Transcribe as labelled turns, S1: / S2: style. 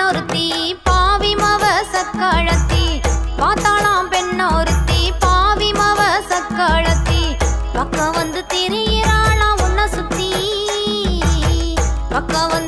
S1: பெண்ணொருத்தி பாவி மவ சக்காளத்தி பார்த்தாளாம் பெண்ணொருத்தி பாவி மவ சக்காளத்தி பக்கம் வந்து திரியிறாளாம் உன்னை சுத்தி பக்கம் வந்து